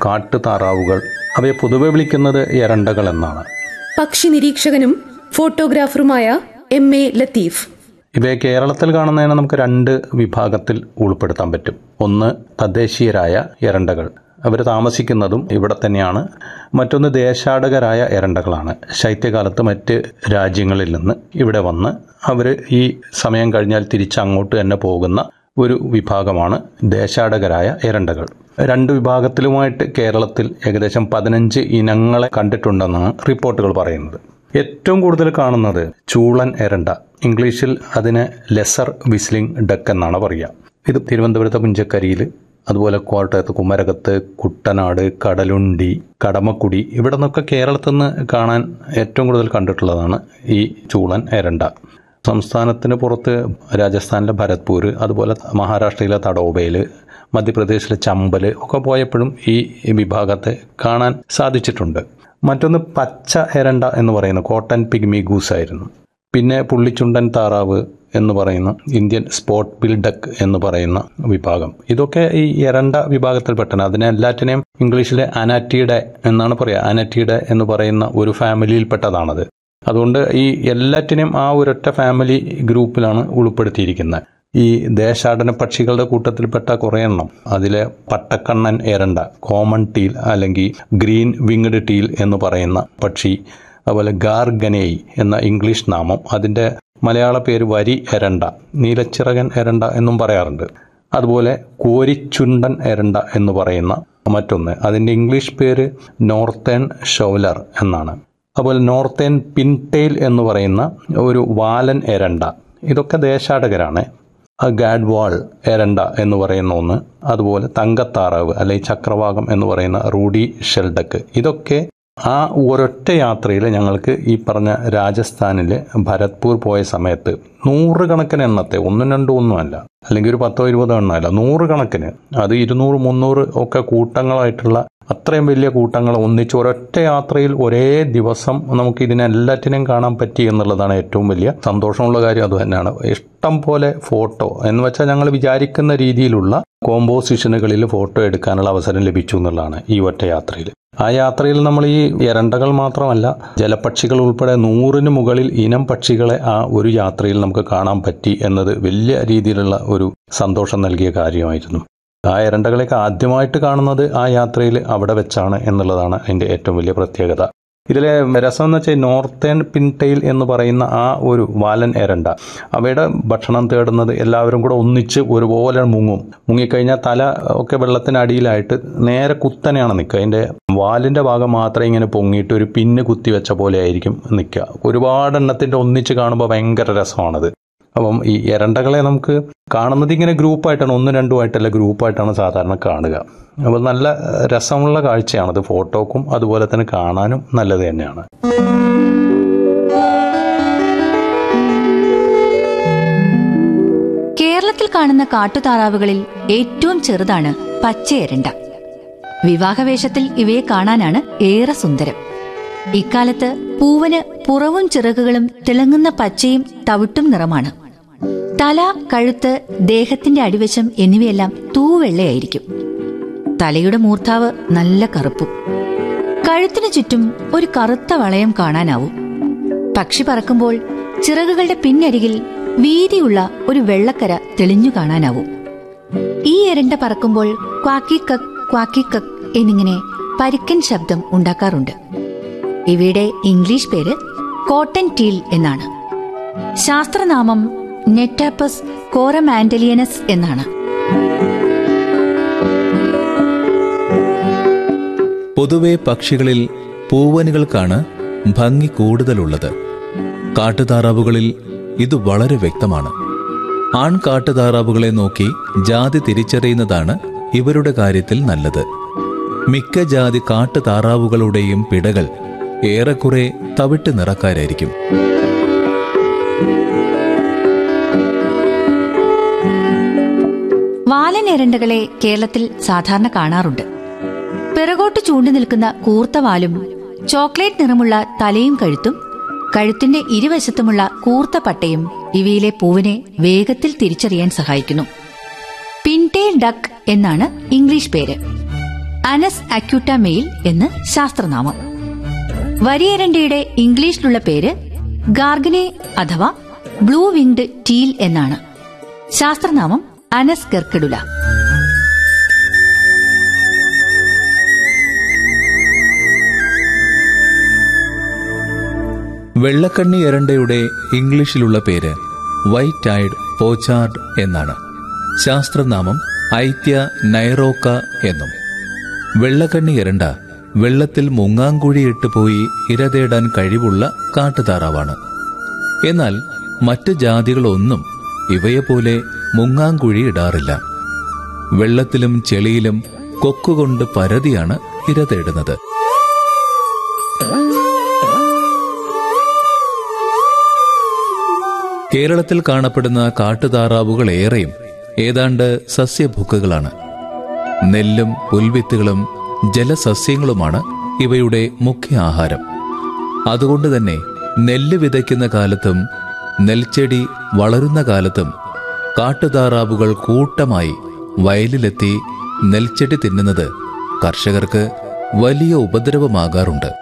കാട്ടുതാറാവുകൾ അവയെ പൊതുവെ വിളിക്കുന്നത് എരണ്ടകൾ എന്നാണ് പക്ഷി നിരീക്ഷകനും ഫോട്ടോഗ്രാഫറുമായ എം എ ലത്തീഫ് ഇവയെ കേരളത്തിൽ കാണുന്നതിന് നമുക്ക് രണ്ട് വിഭാഗത്തിൽ ഉൾപ്പെടുത്താൻ പറ്റും ഒന്ന് തദ്ദേശീയരായ എരണ്ടകൾ അവർ താമസിക്കുന്നതും ഇവിടെ തന്നെയാണ് മറ്റൊന്ന് ദേശാടകരായ എരണ്ടകളാണ് ശൈത്യകാലത്ത് മറ്റ് രാജ്യങ്ങളിൽ നിന്ന് ഇവിടെ വന്ന് അവർ ഈ സമയം കഴിഞ്ഞാൽ തിരിച്ച് അങ്ങോട്ട് തന്നെ പോകുന്ന ഒരു വിഭാഗമാണ് ദേശാടകരായ എരണ്ടകൾ രണ്ട് വിഭാഗത്തിലുമായിട്ട് കേരളത്തിൽ ഏകദേശം പതിനഞ്ച് ഇനങ്ങളെ കണ്ടിട്ടുണ്ടെന്നാണ് റിപ്പോർട്ടുകൾ പറയുന്നത് ഏറ്റവും കൂടുതൽ കാണുന്നത് ചൂളൻ എരണ്ട ഇംഗ്ലീഷിൽ അതിന് ലെസർ വിസ്ലിംഗ് ഡക്ക് എന്നാണ് പറയുക ഇത് തിരുവനന്തപുരത്തെ പുഞ്ചക്കരിയിൽ അതുപോലെ കോട്ടയത്ത് കുമരകത്ത് കുട്ടനാട് കടലുണ്ടി കടമക്കുടി ഇവിടെ നിന്നൊക്കെ കേരളത്തിൽ നിന്ന് കാണാൻ ഏറ്റവും കൂടുതൽ കണ്ടിട്ടുള്ളതാണ് ഈ ചൂളൻ എരണ്ട സംസ്ഥാനത്തിന് പുറത്ത് രാജസ്ഥാനിലെ ഭരത്പൂർ അതുപോലെ മഹാരാഷ്ട്രയിലെ തടോബയിൽ മധ്യപ്രദേശിലെ ചമ്പൽ ഒക്കെ പോയപ്പോഴും ഈ വിഭാഗത്തെ കാണാൻ സാധിച്ചിട്ടുണ്ട് മറ്റൊന്ന് പച്ച എരണ്ട എന്ന് പറയുന്ന കോട്ടൺ പിഗ്മി ഗൂസ് ആയിരുന്നു പിന്നെ പുള്ളിച്ചുണ്ടൻ താറാവ് എന്ന് പറയുന്ന ഇന്ത്യൻ സ്പോട്ട് ബിൽ ഡക്ക് എന്ന് പറയുന്ന വിഭാഗം ഇതൊക്കെ ഈ എരണ്ട വിഭാഗത്തിൽപ്പെട്ടതാണ് അതിനെ എല്ലാറ്റിനെയും ഇംഗ്ലീഷിലെ അനാറ്റിയുടെ എന്നാണ് പറയുക അനാറ്റിയുടെ എന്ന് പറയുന്ന ഒരു ഫാമിലിയിൽപ്പെട്ടതാണത് അതുകൊണ്ട് ഈ എല്ലാറ്റിനെയും ആ ഒരൊറ്റ ഫാമിലി ഗ്രൂപ്പിലാണ് ഉൾപ്പെടുത്തിയിരിക്കുന്നത് ഈ ദേശാടന പക്ഷികളുടെ കൂട്ടത്തിൽപ്പെട്ട കുറേ എണ്ണം അതിലെ പട്ടക്കണ്ണൻ എരണ്ട കോമൺ ടീൽ അല്ലെങ്കിൽ ഗ്രീൻ വിങ്ഡ് ടീൽ എന്ന് പറയുന്ന പക്ഷി അതുപോലെ ഗാർഗനേയ് എന്ന ഇംഗ്ലീഷ് നാമം അതിൻ്റെ മലയാള പേര് വരി എരണ്ട നീലച്ചിറകൻ എരണ്ട എന്നും പറയാറുണ്ട് അതുപോലെ കോരിച്ചുണ്ടൻ എരണ്ട എന്ന് പറയുന്ന മറ്റൊന്ന് അതിൻ്റെ ഇംഗ്ലീഷ് പേര് നോർത്തേൺ ഷോലർ എന്നാണ് അതുപോലെ നോർത്തേൺ പിൻടെയിൽ എന്ന് പറയുന്ന ഒരു വാലൻ എരണ്ട ഇതൊക്കെ ദേശാടകരാണ് ഗാഡ്വാൾ എരണ്ട എന്ന് പറയുന്ന ഒന്ന് അതുപോലെ തങ്കത്താറാവ് അല്ലെങ്കിൽ ചക്രവാകം എന്ന് പറയുന്ന റൂഡി ഷെൽഡക്ക് ഇതൊക്കെ ആ ഒരൊറ്റ യാത്രയിൽ ഞങ്ങൾക്ക് ഈ പറഞ്ഞ രാജസ്ഥാനിലെ ഭരത്പൂർ പോയ സമയത്ത് നൂറുകണക്കിന് എണ്ണത്തെ ഒന്നും രണ്ടും ഒന്നുമല്ല അല്ലെങ്കിൽ ഒരു പത്തോ ഇരുപതോ എണ്ണമല്ല നൂറുകണക്കിന് അത് ഇരുന്നൂറ് മുന്നൂറ് ഒക്കെ കൂട്ടങ്ങളായിട്ടുള്ള അത്രയും വലിയ കൂട്ടങ്ങൾ ഒന്നിച്ച് ഒരൊറ്റ യാത്രയിൽ ഒരേ ദിവസം നമുക്ക് ഇതിനെല്ലാറ്റിനെയും കാണാൻ പറ്റി എന്നുള്ളതാണ് ഏറ്റവും വലിയ സന്തോഷമുള്ള കാര്യം അത് തന്നെയാണ് ഇഷ്ടം പോലെ ഫോട്ടോ എന്ന് വെച്ചാൽ ഞങ്ങൾ വിചാരിക്കുന്ന രീതിയിലുള്ള കോമ്പോസിഷനുകളിൽ ഫോട്ടോ എടുക്കാനുള്ള അവസരം ലഭിച്ചു എന്നുള്ളതാണ് ഈ ഒറ്റ യാത്രയിൽ ആ യാത്രയിൽ നമ്മൾ ഈ എരണ്ടകൾ മാത്രമല്ല ജലപക്ഷികൾ ഉൾപ്പെടെ നൂറിന് മുകളിൽ ഇനം പക്ഷികളെ ആ ഒരു യാത്രയിൽ നമുക്ക് കാണാൻ പറ്റി എന്നത് വലിയ രീതിയിലുള്ള ഒരു സന്തോഷം നൽകിയ കാര്യമായിരുന്നു ആ എരണ്ടകളെയൊക്കെ ആദ്യമായിട്ട് കാണുന്നത് ആ യാത്രയിൽ അവിടെ വെച്ചാണ് എന്നുള്ളതാണ് അതിൻ്റെ ഏറ്റവും വലിയ പ്രത്യേകത ഇതിലെ രസം എന്ന് വെച്ചാൽ നോർത്തേൺ പിൻടെയിൽ എന്ന് പറയുന്ന ആ ഒരു വാലൻ എരണ്ട അവയുടെ ഭക്ഷണം തേടുന്നത് എല്ലാവരും കൂടെ ഒന്നിച്ച് ഒരുപോലെ മുങ്ങും മുങ്ങിക്കഴിഞ്ഞാൽ തല ഒക്കെ വെള്ളത്തിനടിയിലായിട്ട് നേരെ കുത്തനെയാണ് നിൽക്കുക അതിൻ്റെ വാലിൻ്റെ ഭാഗം മാത്രമേ ഇങ്ങനെ പൊങ്ങിയിട്ട് ഒരു പിന്ന് കുത്തി വെച്ച പോലെ ആയിരിക്കും നിൽക്കുക ഒരുപാട് എണ്ണത്തിൻ്റെ ഒന്നിച്ച് കാണുമ്പോൾ ഭയങ്കര രസമാണത് അപ്പം ഈ എരണ്ടകളെ നമുക്ക് കാണുന്നത് ഇങ്ങനെ ഗ്രൂപ്പായിട്ടാണ് ഒന്നും രണ്ടുമായിട്ടല്ല ഗ്രൂപ്പായിട്ടാണ് സാധാരണ കാണുക അപ്പോൾ നല്ല രസമുള്ള കാഴ്ചയാണത് ഫോട്ടോക്കും അതുപോലെ തന്നെ കാണാനും നല്ലത് തന്നെയാണ് കേരളത്തിൽ കാണുന്ന കാട്ടുതാറാവുകളിൽ ഏറ്റവും ചെറുതാണ് പച്ചയെരണ്ട വിവാഹവേഷത്തിൽ ഇവയെ കാണാനാണ് ഏറെ സുന്ദരം ഇക്കാലത്ത് പൂവന് പുറവും ചിറകുകളും തിളങ്ങുന്ന പച്ചയും തവിട്ടും നിറമാണ് തല കഴുത്ത് ദേഹത്തിന്റെ അടിവശം എന്നിവയെല്ലാം തൂവെള്ളയായിരിക്കും തലയുടെ മൂർധാവ് നല്ല കറുപ്പും കഴുത്തിനു ചുറ്റും ഒരു കറുത്ത വളയം കാണാനാവും പക്ഷി പറക്കുമ്പോൾ ചിറകുകളുടെ പിന്നരികിൽ വീതിയുള്ള ഒരു വെള്ളക്കര തെളിഞ്ഞു കാണാനാവും ഈ എരണ്ട പറക്കുമ്പോൾ ക്വാക്കി കക്ക് ക്വാക്കി കക്ക് എന്നിങ്ങനെ പരിക്കൻ ശബ്ദം ഉണ്ടാക്കാറുണ്ട് ഇവയുടെ ഇംഗ്ലീഷ് പേര് കോട്ടൺ ടീൽ എന്നാണ് ശാസ്ത്രനാമം നെറ്റാപ്പസ് കോറമാൻഡലിയനസ് എന്നാണ് പൊതുവെ പക്ഷികളിൽ പൂവനുകൾക്കാണ് ഭംഗി കൂടുതലുള്ളത് കാട്ടുതാറാവുകളിൽ ഇത് വളരെ വ്യക്തമാണ് ആൺ കാട്ടുതാറാവുകളെ നോക്കി ജാതി തിരിച്ചറിയുന്നതാണ് ഇവരുടെ കാര്യത്തിൽ നല്ലത് മിക്ക ജാതി കാട്ടുതാറാവുകളുടെയും പിടകൾ ഏറെക്കുറെ തവിട്ട് നിറക്കാരായിരിക്കും വാലൻ എരണ്ടകളെ കേരളത്തിൽ സാധാരണ കാണാറുണ്ട് പിറകോട്ട് ചൂണ്ടി നിൽക്കുന്ന കൂർത്ത വാലും ചോക്ലേറ്റ് നിറമുള്ള തലയും കഴുത്തും കഴുത്തിന്റെ ഇരുവശത്തുമുള്ള കൂർത്ത പട്ടയും ഇവയിലെ പൂവിനെ വേഗത്തിൽ തിരിച്ചറിയാൻ സഹായിക്കുന്നു പിൻടേൽ ഡക്ക് എന്നാണ് ഇംഗ്ലീഷ് പേര് അനസ് അക്യൂട്ട മെയിൽ എന്ന് ശാസ്ത്രനാമം വരിയരണ്ടിയുടെ ഇംഗ്ലീഷിലുള്ള പേര് ഗാർഗനെ അഥവാ ബ്ലൂ വിങ്ഡ് ടീൽ എന്നാണ് ശാസ്ത്രനാമം അനസ് ഗർക്കഡുല വെള്ളക്കണ്ണി എരണ്ടയുടെ ഇംഗ്ലീഷിലുള്ള പേര് വൈറ്റ് ഐഡ് പോച്ചാർഡ് എന്നാണ് ശാസ്ത്രനാമം ഐത്യ നൈറോക്ക എന്നും വെള്ളക്കണ്ണി എരണ്ട വെള്ളത്തിൽ മുങ്ങാങ്കുഴിയിട്ട് പോയി ഇര തേടാൻ കഴിവുള്ള കാട്ടുതാറാവാണ് എന്നാൽ മറ്റ് ജാതികളൊന്നും ഇവയെപ്പോലെ മുങ്ങാങ്കുഴി ഇടാറില്ല വെള്ളത്തിലും ചെളിയിലും കൊക്കുകൊണ്ട് പരതിയാണ് ഇര തേടുന്നത് കേരളത്തിൽ കാണപ്പെടുന്ന കാട്ടുതാറാവുകൾ ഏറെയും ഏതാണ്ട് സസ്യഭുക്കുകളാണ് നെല്ലും പുൽവിത്തുകളും ജലസസ്യങ്ങളുമാണ് ഇവയുടെ മുഖ്യ ആഹാരം അതുകൊണ്ട് തന്നെ നെല്ല് വിതയ്ക്കുന്ന കാലത്തും നെൽച്ചെടി വളരുന്ന കാലത്തും കാട്ടുതാറാവുകൾ കൂട്ടമായി വയലിലെത്തി നെൽച്ചെടി തിന്നുന്നത് കർഷകർക്ക് വലിയ ഉപദ്രവമാകാറുണ്ട്